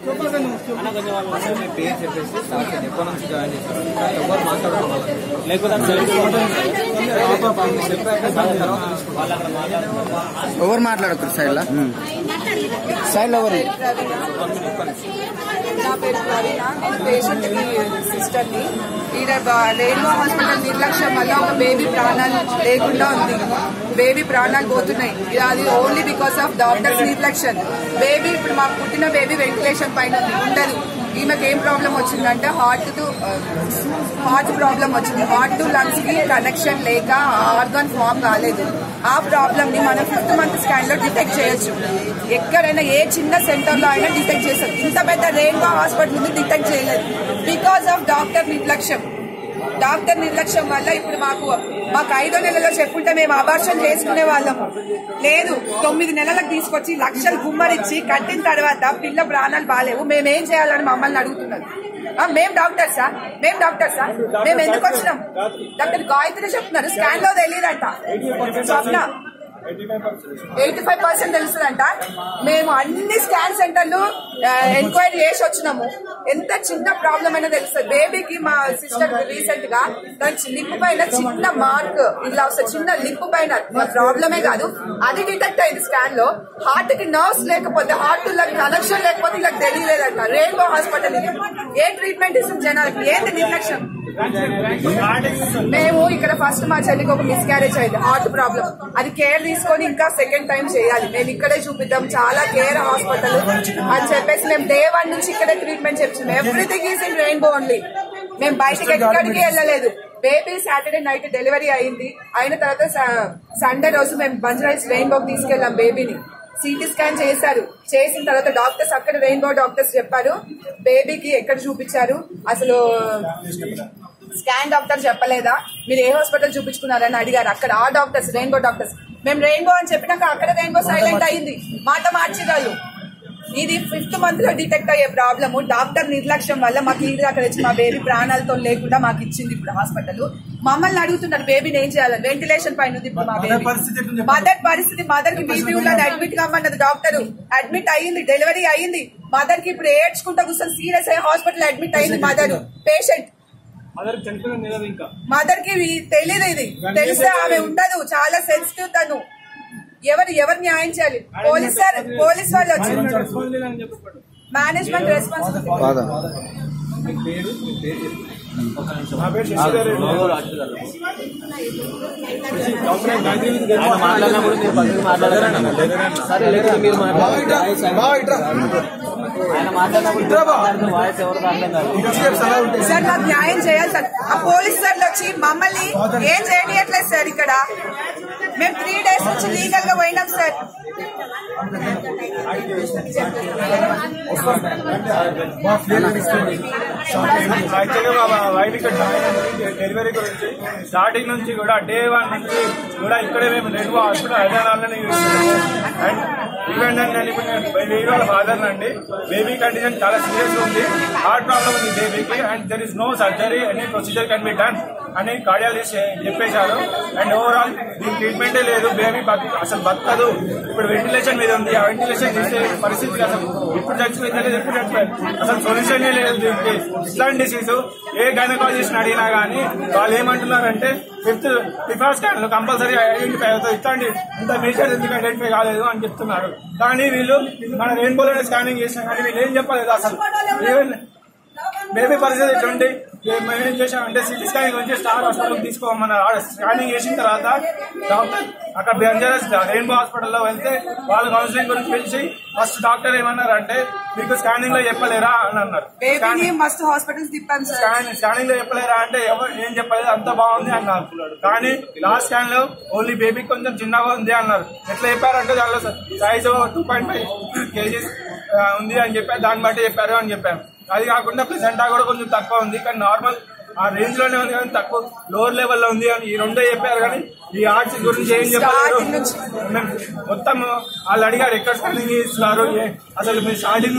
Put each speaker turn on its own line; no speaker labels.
మీ పేరు చెప్పేసి స్టార్ట్ చేయండి ఎప్పటి నుంచి జాయిన్ చేశారు ఇంకా ఎవరు మాట్లాడడం వల్ల లేకపోతే చెప్పాక దాని తర్వాత తీసుకుంటాం.
ఎవరు మాట్లాడతారు సైడ్ లా సైడ్ ఎవరు
నా పేరు ప్రవీణ నేను పేషెంట్ కి సిస్టర్ ని ఈడ రేణువా హాస్పిటల్ నిర్లక్ష్యం వల్ల ఒక బేబీ ప్రాణాలు లేకుండా ఉంది బేబీ ప్రాణాలు పోతున్నాయి ఇది అది ఓన్లీ బికాస్ ఆఫ్ డాక్టర్స్ నిర్లక్ష్యం బేబీ ఇప్పుడు మాకు పుట్టిన బేబీ వెంటిలేషన్ పైన ఉంది ఉండదు ఈమెకి ఏం ప్రాబ్లం వచ్చిందంటే హార్ట్ టు హార్ట్ ప్రాబ్లం వచ్చింది హార్ట్ టు లంగ్స్ కి కనెక్షన్ లేక ఆర్గాన్ ఫామ్ కాలేదు ఆ ప్రాబ్లమ్ ని మనం ఫిఫ్త్ మంత్ స్కాన్ లో డిటెక్ట్ చేయొచ్చు ఎక్కడైనా ఏ చిన్న సెంటర్ లో అయినా డిటెక్ట్ చేస్తారు ఇంత పెద్ద రెయిన్బో హాస్పిటల్ ఉంది డిటెక్ట్ చేయలేదు బికాస్ ఆఫ్ డాక్టర్ నిర్లక్ష్యం డాక్టర్ నిర్లక్ష్యం వల్ల ఇప్పుడు మాకు మాకు ఐదో నెలలో చెప్పుంటే మేము అబార్షన్ చేసుకునే వాళ్ళం లేదు తొమ్మిది నెలలకు తీసుకొచ్చి లక్షలు గుమ్మరిచ్చి కట్టిన తర్వాత పిల్ల ప్రాణాలు బాగాలేవు మేమేం చేయాలని మమ్మల్ని అడుగుతున్నారు ఆ, మేం డాక్టర్సా మేం డాక్టర్సా మేము ఎందుకు వచ్చినాం డాక్టర్ గాయత్రి చెప్తున్నారు స్కాన్ లో తెలియదంట స్వప్న ఎయిటీ ఫైవ్ పర్సెంట్ తెలుస్తుందంట మేము అన్ని స్కాన్ సెంటర్లు ఎంక్వైరీ చేసి వచ్చినాము ఎంత చిన్న ప్రాబ్లం అయినా తెలుస్తుంది బేబీకి మా సిస్టర్ రీసెంట్ గా దాని లిప్ పైన చిన్న మార్క్ ఇలా వస్తుంది చిన్న లిప్ పైన ప్రాబ్లమే కాదు అది డిటెక్ట్ అయింది స్కాన్ లో హార్ట్ కి నర్వ్స్ లేకపోతే హార్ట్ కనెక్షన్ లేకపోతే ఇలా తెలియలేదంట రెయిన్బో హాస్పిటల్ ఇది ఏ ట్రీట్మెంట్ ఇస్తుంది జనాలకి ఏంటి నిర్లక్ష్యం మేము ఇక్కడ ఫస్ట్ మా చెల్లికి ఒక మిస్క్యారేజ్ అయింది హార్ట్ ప్రాబ్లం అది కేర్ తీసుకొని ఇంకా సెకండ్ టైం చేయాలి మేము ఇక్కడే చూపిద్దాం చాలా కేర్ హాస్పిటల్ అని చెప్పేసి మేము డే వన్ నుంచి ఇక్కడే ట్రీట్మెంట్ చెప్తున్నాం everything is in Rainbow only మేము బయటకి ఎక్కడికి వెళ్ళలేదు బేబీ సాటర్డే నైట్ డెలివరీ అయింది అయిన తర్వాత సండే రోజు మేము బంజరైస్ రెయిన్బోకి తీసుకెళ్ళాం బేబీని సిటీ స్కాన్ చేశారు చేసిన తర్వాత డాక్టర్స్ అక్కడ రెయిన్బో డాక్టర్స్ చెప్పారు బేబీకి ఎక్కడ చూపించారు అసలు స్కాన్ డాక్టర్ చెప్పలేదా మీరు ఏ హాస్పిటల్ చూపించుకున్నారని అడిగారు అక్కడ ఆ డాక్టర్స్ రెయిన్బో డాక్టర్స్ మేము రెయిన్బో అని చెప్పినాక అక్కడ రెయిన్బో సైలెంట్ అయింది మాట మార్చగలరు ఇది ఫిఫ్త్ మంత్ లో డిటెక్ట్ అయ్యే ప్రాబ్లమ్ డాక్టర్ నిర్లక్ష్యం వల్ల మాకు ఈడు అక్కడ వచ్చి మా బేబీ ప్రాణాలతో లేకుండా మాకు ఇచ్చింది ఇప్పుడు హాస్పిటల్ మమ్మల్ని అడుగుతున్నారు బేబీని ఏం చేయాలని వెంటిలేషన్ పైన ఉంది ఇప్పుడు మా బేబీ మదర్ పరిస్థితి మదర్ కి బీపీ ఉన్నది అడ్మిట్ కమ్మన్నది డాక్టర్ అడ్మిట్ అయ్యింది డెలివరీ అయ్యింది మదర్ కి ఇప్పుడు ఏడ్చుకుంటా కూర్చొని సీరియస్ అయ్యి హాస్పిటల్ అడ్మిట్ అయింది మదర్ పేషెంట్ మదర్ కి ఇవి తెలీదు ఇది తెలిస్తే ఆమె ఉండదు చాలా సెన్సిటివ్ తను ఎవరు ఎవరు న్యాయం చేయాలి పోలీస్ సార్ పోలీస్ వాళ్ళు వచ్చి మేనేజ్మెంట్ రెస్పాన్సిబిలిటీ
కాదా
మీ పేరు మీ పేరు చెప్పండి. ఆయన మాట్లాడినప్పుడు మీరు పక్కకి మాట్లాడారండి సరే లేదు మీరు మాట్లాడండి ఆయన మాట్లాడినప్పుడు వాయిస్ ఎవరికి అర్థం కాదు
సార్ మాకు న్యాయం చేయాలి సార్ ఆ పోలీస్ సార్లు వచ్చి మమ్మల్ని ఏం చేయనియట్లేదు సార్ ఇక్కడ మేము త్రీ డేస్ నుంచి లీగల్ గా పోయినాం సార్
యాక్చువల్గా మా వైఫ్ ఇక్కడ జాయిన్ అయింది డెలివరీ గురించి స్టార్టింగ్ నుంచి కూడా డే వన్ నుంచి కూడా ఇక్కడే మేము నెహ్రూ హాస్పిటల్ హైదరాబాద్లోనే అండ్ ఈవెంట్ అంటే ఇప్పుడు నేను బేబీ వాళ్ళ ఫాదర్ అండి బేబీ కండిషన్ చాలా సీరియస్ ఉంది హార్ట్ ప్రాబ్లం ఉంది బేబీకి and there is no surgery any procedure can be done అని కార్డియాలజిస్ట్ చెప్పేశారు అండ్ ఓవరాల్ దీని ట్రీట్మెంటే లేదు బేబీ బతు అసలు బతకదు ఇప్పుడు వెంటిలేషన్ మీద ఉంది ఆ వెంటిలేషన్ చేసే పరిస్థితి అసలు ఇప్పుడు చచ్చిపోయింది లేదు ఎప్పుడు చచ్చిపోయింది అసలు సొల్యూషన్ లేదు దీనికి ఇట్లాంటి డిసీజ్ ఏ గైనకాలజిస్ట్ అడిగినా గానీ వాళ్ళు ఏమంటున్నారంటే ఫిఫ్త్ ఫిఫా స్కాన్ కంపల్సరీ ఐడెంటిఫై అవుతుంది ఇట్లాంటి ఇంత మేజర్ ఎందుకు ఐడెంటిఫై కాలేదు అని చెప్తున్నారు కానీ వీళ్ళు మన రెయిన్బోలోనే స్కానింగ్ చేసినా కానీ వీళ్ళు ఏం చెప్పలేదు అసలు ఈవెన్ బేబీ పరిస్థితి ఎట్లుంది ఏ- మేము ఏం చేసామంటే సిటీ స్కానింగ్ నుంచి స్టార్ హాస్పిటల్ తీసుకోమన్న స్కానింగ్ చేసిన తర్వాత డాక్టర్ అక్కడ బెంజరస్ రెయిన్బో హాస్పిటల్లో వెళ్తే వాళ్ళు కౌన్సిలింగ్ గురించి పిలిచి ఫస్ట్ డాక్టర్ ఏమన్నారంటే మీకు స్కానింగ్ లో చెప్పలేరా అని అన్నారు
బేబీని మస్తు హాస్పిటల్స్ తిప్పాం సార్
స్కాన్ స్కానింగ్ లో చెప్పలేరా అంటే ఎవరు ఏం చెప్పలేదు అంత బాగుంది అన్నారు కానీ లాస్ట్ స్కాన్ లో ఓన్లీ బేబీ కొంచెం చిన్నగా ఉంది అన్నారు ఎట్లా చెప్పారంటే దానిలో size two point five KGs ఉంది అని చెప్పారు దాన్ని బట్టి చెప్పారు అని చెప్పారు అది కాకుండా ప్రెసెంటా కూడా కొంచెం తక్కువ ఉంది కానీ నార్మల్ ఆ రేంజ్ లోనే ఉంది కానీ తక్కువ లోవర్ లెవెల్ లో ఉంది అని ఈ రెండో చెప్పారు కానీ ఈ ఆర్ట్స్ గురించి ఏం చెప్పలేదు
Starting నుంచి.
మేము మొత్తం వాళ్ళు అడిగారు ఎక్కడ స్కానింగ్ ఇస్తున్నారు ఏ- అసలు మీరు స్టార్టింగ్